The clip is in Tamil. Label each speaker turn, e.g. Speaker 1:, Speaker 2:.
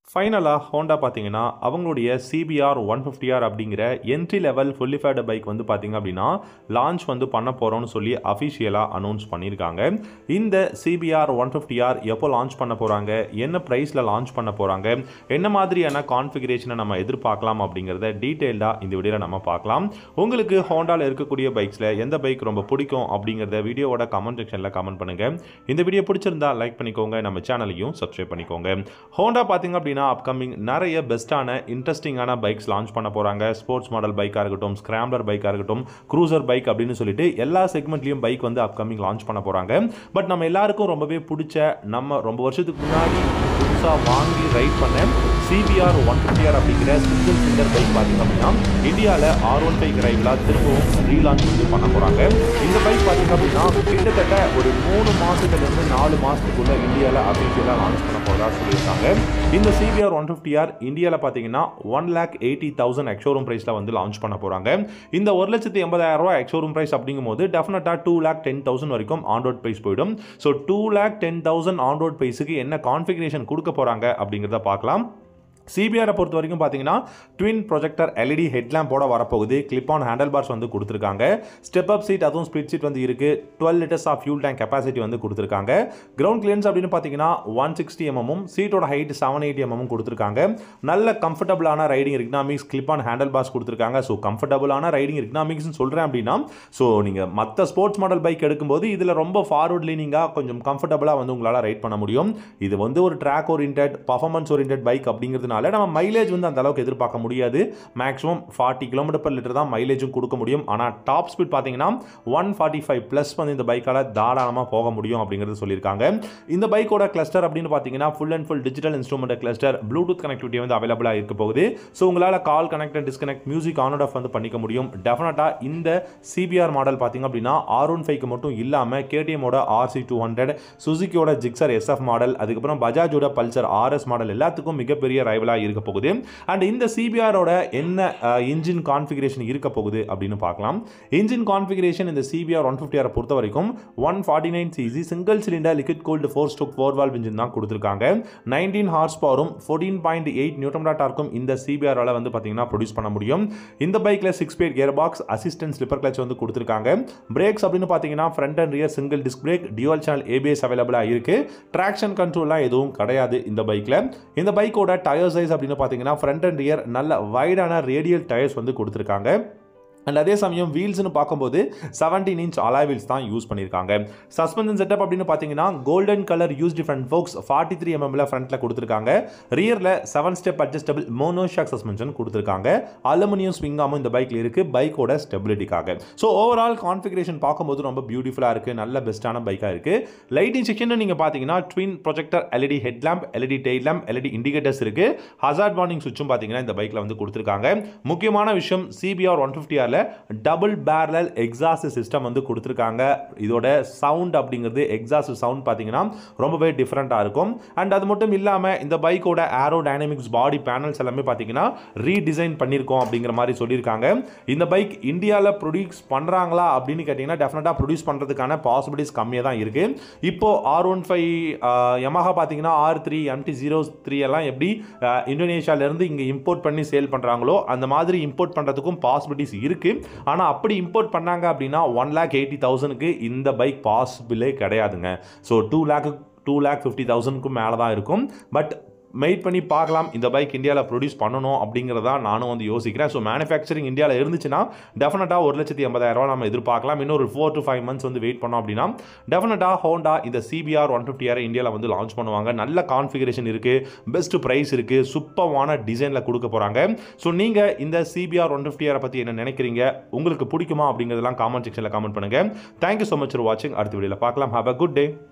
Speaker 1: ஃபைனலாக ஹோண்டா பார்த்தீங்கன்னா அவங்களுடைய சிபிஆர் ஒன் ஃபிஃப்டிஆர் அப்படிங்கிற என்ட்ரி லெவல் ஃபுல்லிஃபைடு பைக் வந்து பார்த்தீங்க அப்படின்னா லான்ச் வந்து பண்ண போகிறோம்னு சொல்லி அஃபிஷியலாக அனௌன்ஸ் பண்ணியிருக்காங்க இந்த சிபிஆர் ஒன் ஃபிஃப்டிஆர் எப்போ லான்ச் பண்ண போகிறாங்க என்ன ப்ரைஸில் லான்ச் பண்ண போகிறாங்க என்ன மாதிரியான கான்ஃபிகரேஷனை நம்ம எதிர்பார்க்கலாம் அப்படிங்கிறத டீட்டெயில்டாக இந்த வீடியோவில் நம்ம பார்க்கலாம் உங்களுக்கு ஹோண்டாவில் இருக்கக்கூடிய பைக்ஸில் எந்த பைக் ரொம்ப பிடிக்கும் அப்படிங்கிறத வீடியோவோட கமெண்ட் செக்ஷனில் கமெண்ட் பண்ணுங்கள் இந்த வீடியோ பிடிச்சிருந்தா லைக் பண்ணிக்கோங்க நம்ம சேனலையும் சப்ஸ்கிரைப் பண்ணிக்கோங்க ஹோண்டா பார்த்தீங்க அப்படின்னா அப்கமிங் நிறைய பெஸ்ட்டான இன்ட்ரெஸ்டிங்கான பைக்ஸ் லான்ச் பண்ண போகிறாங்க ஸ்போர்ட்ஸ் மாடல் பைக்காக இருக்கட்டும் ஸ்கிராம்லர் பைக்காக இருக்கட்டும் க்ரூசர் பைக் அப்படின்னு சொல்லிட்டு எல்லா செக்மெண்ட்லையும் பைக் வந்து அப்கமிங் லான்ச் பண்ண போகிறாங்க பட் நம்ம எல்லாருக்கும் ரொம்பவே பிடிச்ச நம்ம ரொம்ப வருஷத்துக்கு முன்னாடி புதுசாக வாங்கி ரைட் பண்ண சிபிஆர் ஒன் ஃபிஃப்டிஆர் அப்படிங்கிற சிங்கிள் சிங்கர் பைக் பார்த்தீங்க அப்படின்னா இந்தியாவில் ஆர் ஒன் ஃபைவ் ரைவில் திரும்பவும் ரீலான்ச் வந்து பண்ண போகிறாங்க இந்த பைக் பார்த்தீங்க அப்படின்னா கிட்டத்தட்ட ஒரு மூணு மாதத்துலேருந்து நாலு மாதத்துக்குள்ளே இந்தியாவில் அஃபிஷியலாக லான்ச் பண்ண போகிறதா சொல்லியிருக்காங்க இந்த சிபிஆர் ஒன் ஃபிஃப்டிஆர் இந்தியாவில் பார்த்தீங்கன்னா one lakh eighty thousand ex showroom ப்ரைஸில் வந்து லான்ச் பண்ண போகிறாங்க இந்த ஒரு லட்சத்தி எண்பதாயிரம் ரூபா எக்ஷோரூம் ப்ரைஸ் அப்படிங்கும்போது டெஃபினட்டாக டூ லேக் டென் தௌசண்ட் வரைக்கும் ஆன் ரோட் ப்ரைஸ் போயிடும் so two lakh ten thousand on road ப்ரைஸுக்கு என்ன கான்ஃபிகரேஷன் கொடுக்க போகிறாங்க அப்படிங்கிறத பார்க்கலாம் சிபிஆரை பொறுத்த வரைக்கும் பார்த்தீங்கன்னா ட்வின் ப்ரொஜெக்டர் எல்இடி ஹெட்லாம்போட வரப்போகுது கிளிப் ஆன் ஹேண்டில் பார்ஸ் வந்து கொடுத்துருக்காங்க ஸ்டெப் அப் சீட் அதுவும் ஸ்பிட் சீட் வந்து இருக்குது twelve litres of fuel tank capacity வந்து கொடுத்துருக்காங்க கிரவுண்ட் கிளியன்ஸ் அப்படின்னு பார்த்தீங்கன்னா ஒன் சிக்ஸ்டி எம்எம்மும் சீட்டோட ஹைட் செவன் எயிட்டி எம்எம்மும் கொடுத்துருக்காங்க நல்ல கம்ஃபர்டபுளான riding economics clip on handle bars கொடுத்துருக்காங்க ஸோ கம்ஃபர்டபுளான ரைடிங் எக்கனாமிக்ஸ்னு சொல்கிறேன் அப்படின்னா ஸோ நீங்கள் மற்ற ஸ்போர்ட்ஸ் மாடல் பைக் எடுக்கும்போது இதில் ரொம்ப ஃபார்வர்ட் லீனிங்காக கொஞ்சம் கம்ஃபர்டபுளாக வந்து உங்களால் ரைட் பண்ண முடியும் இது வந்து ஒரு track orient performance orient bike அப்படிங்கிறதுனால நம்ம மைலேஜ் வந்து அந்த அளவுக்கு எதிர்பார்க்க முடியாது maximum forty kilometre per litre தான் மைலேஜும் கொடுக்க முடியும் ஆனால் டாப் ஸ்பீட் பார்த்தீங்கன்னா ஒன் ஃபார்ட்டி ஃபைவ் ப்ளஸ் வந்து இந்த பைக்கால் தாராளமாக போக முடியும் அப்படிங்கிறது சொல்லியிருக்காங்க இந்த பைக்கோட கிளஸ்டர் அப்படின்னு பார்த்தீங்கன்னா full and full digital instrument cluster Bluetooth connectivity வந்து அவைலபிளாக இருக்க போகுது ஸோ உங்களால் call connect and disconnect music on off வந்து பண்ணிக்க முடியும் டெஃபினட்டாக இந்த சிபிஆர் மாடல் பார்த்தீங்க அப்படின்னா ஆர் ஒன் ஃபைவ்க்கு மட்டும் இல்லாமல் கேடிஎம்மோட ஆர்சி டூ ஹண்ட்ரட் சுசுக்கியோட ஜிக்ஸர் எஸ்எஃப் மாடல் அதுக்கப்புறம் பஜாஜோட பல்சர் ஆர்எஸ் மாடல் எல்லாத்துக்கும் மிகப்பெரிய ரைவலாக இருக்க போகுது அண்ட் இந்த சிபிஆரோட என்ன இன்ஜின் கான்ஃபிகரேஷன் இருக்க போகுது அப்படின்னு பார்க்கலாம் இன்ஜின் கான்ஃபிகரேஷன் இந்த சிபிஆர் ஒன் ஃபிஃப்டிஆரை பொறுத்த வரைக்கும் one forty nine CC single cylinder liquid cooled four stroke four valve engine தான் கொடுத்துருக்காங்க நைன்டீன் ஹார்ஸ் பவரும் ஃபோர்டீன் பாயிண்ட் எயிட் நியூட்டம் டார்க்கும் இந்த சிபிஆரால் வந்து பார்த்தீங்கன்னா ப்ரொடியூஸ் பண்ண முடியும் இந்த பைக்கில் சிக்ஸ் பேட் gear box assistant slipper clutch வந்து கொடுத்துருக்காங்க பிரேக்ஸ் அப்படின்னு பார்த்தீங்கன்னா front and rear single disc brake dual channel ABS அவைலபிளாக இருக்குது ட்ராக்ஷன் கண்ட்ரோல்லாம் எதுவும் கிடையாது இந்த பைக்கில் இந்த பைக்கோட டயர் சைஸ் அப்படின்னு பார்த்தீங்கன்னா ஃப்ரண்ட் அண்ட் ரியர் நல்ல வைடான ரேடியல் டயர்ஸ் வந்து கொடுத்துருக்காங்க அண்ட் அதே சமயம் வீல்ஸ்னு பார்க்கும்போது செவன்டீன் இன்ச் அலாய் வீல்ஸ் தான் யூஸ் பண்ணியிருக்காங்க சஸ்பென்ஷன் செட்டப் அப்படின்னு பார்த்தீங்கன்னா golden colour used front forks forty three எம்எம்ல ஃப்ரண்ட்டில் கொடுத்துருக்காங்க ரியரில் seven step adjustable monoshock suspension கொடுத்துருக்காங்க அலுமினியம் ஸ்விங்காமும் இந்த பைக்கில் இருக்குது பைக்கோட ஸ்டெபிலிட்டிக்காக ஸோ ஓவரால் கான்ஃபிகரேஷன் பார்க்கும்போது ரொம்ப பியூட்டிஃபுல்லாக இருக்குது நல்ல பெஸ்ட்டான பைக்காக இருக்குது லைட்டிங் செக்ஷன் நீங்கள் பார்த்தீங்கன்னா twin projector LED head lamp LED tail lamp LED indicators இருக்குது ஹசார்ட் வார்னிங் சுவிட்சும் பார்த்தீங்கன்னா இந்த பைக்கில் வந்து கொடுத்துருக்காங்க முக்கியமான விஷயம் சிபிஆர் ஒன் ஃபிஃப்டிஆரில் டபுள் பேரலல் எக்ஸாஸ்ட் சிஸ்டம் வந்து கொடுத்துருக்காங்க இதோட சவுண்ட் அப்படிங்கிறது எக்ஸாஸ்ட் சவுண்ட் பார்த்தீங்கன்னா ரொம்பவே டிஃப்ரெண்ட்டாக இருக்கும் அண்ட் அது மட்டும் இல்லாமல் இந்த பைக்கோட ஏரோ டைனமிக்ஸ் பாடி பேனல்ஸ் எல்லாமே பார்த்தீங்கன்னா ரீடிசைன் பண்ணியிருக்கோம் அப்படிங்கிற மாதிரி சொல்லியிருக்காங்க இந்த பைக் இந்தியாவில் ப்ரொடியூஸ் பண்ணுறாங்களா அப்படின்னு கேட்டிங்கன்னா டெஃபினட்டாக ப்ரொடியூஸ் பண்ணுறதுக்கான பாசிபிலிட்டிஸ் கம்மியாக தான் இருக்குது இப்போது ஆர் ஒன் ஃபைவ் யமஹா பார்த்தீங்கன்னா R three MT zero three எல்லாம் எப்படி இந்தோனேஷியாவிலேருந்து இங்கே இம்போர்ட் பண்ணி சேல் பண்ணுறாங்களோ அந்த மாதிரி இம்போர்ட் பண்ணுறதுக்கும் பாசிபிலிட்டிஸ் இருக்குது ஆனால் அப்படி இம்போர்ட் பண்ணாங்க அப்படின்னா ஒன் லேக் எயிட்டி தௌசண்ட்க்கு இந்த பைக் பாசிபிளே கிடையாதுங்க so two lakh two lakh fifty தௌசண்ட்க்கும் மேலே தான் இருக்கும் பட் மெயிட் பண்ணி பார்க்கலாம் இந்த பைக் இந்தியாவில் ப்ரொடியூஸ் பண்ணணும் அப்படிங்கிறதா நானும் வந்து யோசிக்கிறேன் ஸோ மேனுஃபேக்சரிங் இந்தியாவில் இருந்துச்சுன்னா டெஃபினட்டாக ஒரு லட்சத்தி எண்பதாயிரரூவா நம்ம எதிர்பார்க்கலாம் இன்னொரு ஃபோர் டு ஃபைவ் மந்த்ஸ் வந்து வெயிட் பண்ணோம் அப்படின்னா டெஃபினட்டாக ஹோண்டா இந்த சிபிஆர் ஒன் ஃபிஃப்டி ஆர் இந்தியாவில் வந்து லான்ச் பண்ணுவாங்க நல்ல கான்ஃபிகரேஷன் இருக்குது பெஸ்ட் ப்ரைஸ் இருக்குது சூப்பர்வான டிசைனில் கொடுக்க போகிறாங்க ஸோ நீங்கள் இந்த சிபிஆர் ஒன் ஃபிஃப்டி ஆரை பற்றி என்ன நினைக்கிறீங்க உங்களுக்கு பிடிக்குமா அப்படிங்கிறதெல்லாம் காமெண்ட் செக்ஷனில் கமெண்ட் பண்ணுங்கள் தேங்க்யூ ஸோ மச் ஃபார் வாட்சிங் அடுத்த வீடியோவில் பார்க்கலாம் ஹாவ் அ குட் டே